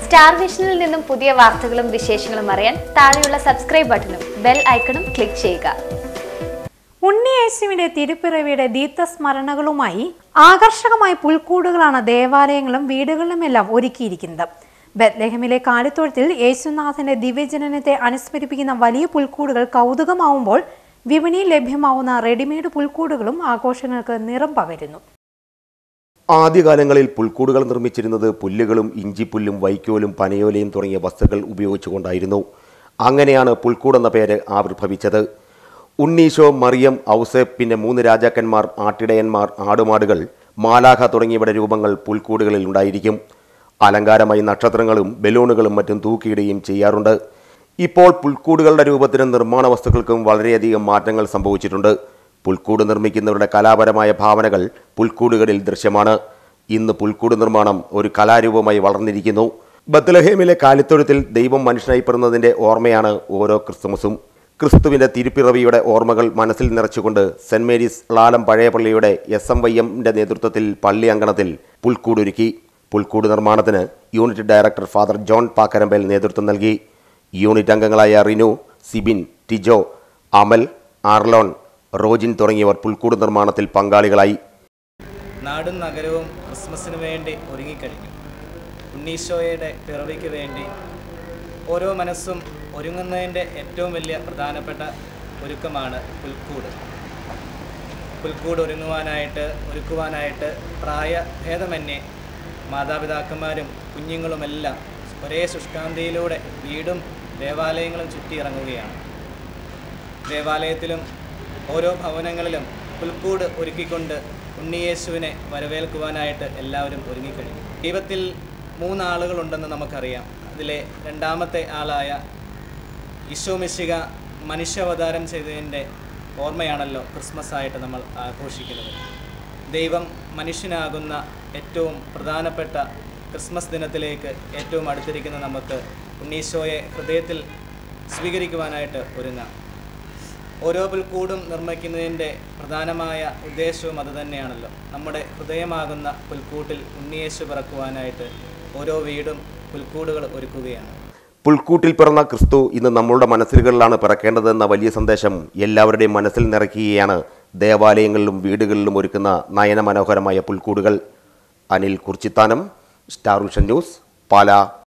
star വിഷനിൽ നിന്നും പുതിയ വാർത്തകളും വിശേഷങ്ങളും അറിയാൻ താഴെയുള്ള സബ്സ്ക്രൈബ് ബട്ടണും ബെൽ ഐക്കണും ക്ലിക്ക് ചെയ്യുക ഉണ്ണിയേശുവിന്റെ തിരുപ്പിറവിയുടെ ദീപ്തസ്മരണകളുമായി ആകർഷകമായ പുൽക്കൂടുകളാണ് ദേവാലയങ്ങളും വീടുകളിലുമെല്ലാം ഒരുക്കിയിരിക്കുന്നത് ബത്ലഹമിലെ കാലിത്തൊഴുത്തിൽ യേശുനാഥന്റെ ദിവ്യജനനത്തെ അനുസ്മരിപ്പിക്കുന്ന വലിയ പുൽക്കൂടുകൾ കൗതുകമാവുമ്പോൾ വിപണിയിൽ ലഭ്യമാവുന്ന റെഡിമെയ്ഡ് പുൽക്കൂടുകളും ആഘോഷങ്ങൾക്ക് നിറം പകരുന്നു ആദ്യകാലങ്ങളിൽ പുൽക്കൂടുകൾ നിർമ്മിച്ചിരുന്നത് പുല്ലുകളും ഇഞ്ചിപ്പുല്ലും വൈക്കോലും പനയോലയും തുടങ്ങിയ വസ്തുക്കൾ ഉപയോഗിച്ചുകൊണ്ടായിരുന്നു അങ്ങനെയാണ് പുൽക്കൂട് എന്ന പേര് ആവിർഭവിച്ചത് ഉണ്ണീശോ മറിയം ഔസേപ്പ് പിന്നെ മൂന്ന് രാജാക്കന്മാർ ആട്ടിടയന്മാർ ആടുമാടുകൾ മാലാഖ തുടങ്ങിയവയുടെ രൂപങ്ങൾ പുൽക്കൂടുകളിൽ ഉണ്ടായിരിക്കും അലങ്കാരമായി നക്ഷത്രങ്ങളും ബലൂണുകളും മറ്റും തൂക്കിയിടുകയും ചെയ്യാറുണ്ട് ഇപ്പോൾ പുൽക്കൂടുകളുടെ രൂപത്തിനും നിർമ്മാണ വസ്തുക്കൾക്കും വളരെയധികം മാറ്റങ്ങൾ സംഭവിച്ചിട്ടുണ്ട് പുൽക്കൂട് നിർമ്മിക്കുന്നവരുടെ കലാപരമായ ഭാവനകൾ പുൽക്കൂടുകളിൽ ദൃശ്യമാണ് ഇന്ന് പുൽക്കൂട് നിർമ്മാണം ഒരു കലാരൂപമായി വളർന്നിരിക്കുന്നു ബത്ലഹേമിലെ കാലിത്തൊഴുത്തിൽ ദൈവം മനുഷ്യനായി പിറന്നതിൻ്റെ ഓർമ്മയാണ് ഓരോ ക്രിസ്തുമസും ക്രിസ്തുവിൻ്റെ തിരുപ്പിറവിയുടെ ഓർമ്മകൾ മനസ്സിൽ നിറച്ചുകൊണ്ട് സെൻറ് മേരീസ് ളാലം പഴയപള്ളിയുടെ എസ് എം വൈ എമ്മിൻ്റെ നേതൃത്വത്തിൽ പള്ളി അങ്കണത്തിൽ പുൽക്കൂടൊരുക്കി പുൽക്കൂട് നിർമ്മാണത്തിന് unit director father John Pakkarambel നേതൃത്വം നൽകി യൂണിറ്റ് അംഗങ്ങളായ റിനു സിബിൻ ടിജോ അമൽ ആർലോൺ റോജിൻ തുടങ്ങിയവർ പുൽക്കൂട് നിർമ്മാണത്തിൽ പങ്കാളികളായി നാടും നഗരവും ക്രിസ്മസിന് വേണ്ടി ഒരുങ്ങിക്കഴിഞ്ഞു ഉണ്ണീശോയുടെ പിറവിക്ക് വേണ്ടി ഓരോ മനസ്സും ഒരുങ്ങുന്നതിൻ്റെ ഏറ്റവും വലിയ പ്രധാനപ്പെട്ട ഒരുക്കമാണ് പുൽക്കൂട് പുൽക്കൂട് ഒരുങ്ങുവാനായിട്ട് ഒരുക്കുവാനായിട്ട് പ്രായഭേദമന്യേ മാതാപിതാക്കന്മാരും കുഞ്ഞുങ്ങളുമെല്ലാം ഒരേ ശുഷ്കാന്തിയിലൂടെ വീടും ദേവാലയങ്ങളും ചുറ്റിയിറങ്ങുകയാണ് ദേവാലയത്തിലും ഓരോ ഭവനങ്ങളിലും പുൽക്കൂട് ഒരുക്കിക്കൊണ്ട് ഉണ്ണിയേശുവിനെ വരവേൽക്കുവാനായിട്ട് എല്ലാവരും ഒരുങ്ങിക്കഴിഞ്ഞു ദൈവത്തിൽ മൂന്നാളുകളുണ്ടെന്ന് നമുക്കറിയാം അതിലെ രണ്ടാമത്തെ ആളായ ഈശോമിശിക മനുഷ്യാവതാരം ചെയ്തതിൻ്റെ ഓർമ്മയാണല്ലോ ക്രിസ്മസ് ആയിട്ട് നമ്മൾ ആഘോഷിക്കുന്നത് ദൈവം മനുഷ്യനാകുന്ന ഏറ്റവും പ്രധാനപ്പെട്ട ക്രിസ്മസ് ദിനത്തിലേക്ക് ഏറ്റവും അടുത്തിരിക്കുന്ന നമുക്ക് ഉണ്ണീശോയെ ഹൃദയത്തിൽ സ്വീകരിക്കുവാനായിട്ട് ഒരുങ്ങാം ഓരോ പുൽക്കൂടും നിർമ്മിക്കുന്നതിൻ്റെ പ്രധാനമായ ഉദ്ദേശവും അതുതന്നെയാണല്ലോ നമ്മുടെ ഹൃദയമാകുന്ന പുൽക്കൂട്ടിൽ ഉണ്ണിയേശു പിറക്കുവാനായിട്ട് ഓരോ വീടും പുൽക്കൂടുകൾ ഒരുക്കുകയാണ് പുൽക്കൂട്ടിൽ പിറന്ന ക്രിസ്തു ഇന്ന് നമ്മളുടെ മനസ്സിലുകളിലാണ് പിറക്കേണ്ടതെന്ന വലിയ സന്ദേശം എല്ലാവരുടെയും മനസ്സിൽ നിറയ്ക്കുകയാണ് ദേവാലയങ്ങളിലും വീടുകളിലും ഒരുക്കുന്ന നയനമനോഹരമായ പുൽക്കൂടുകൾ Anil Kurichithanam Star Vision News പാല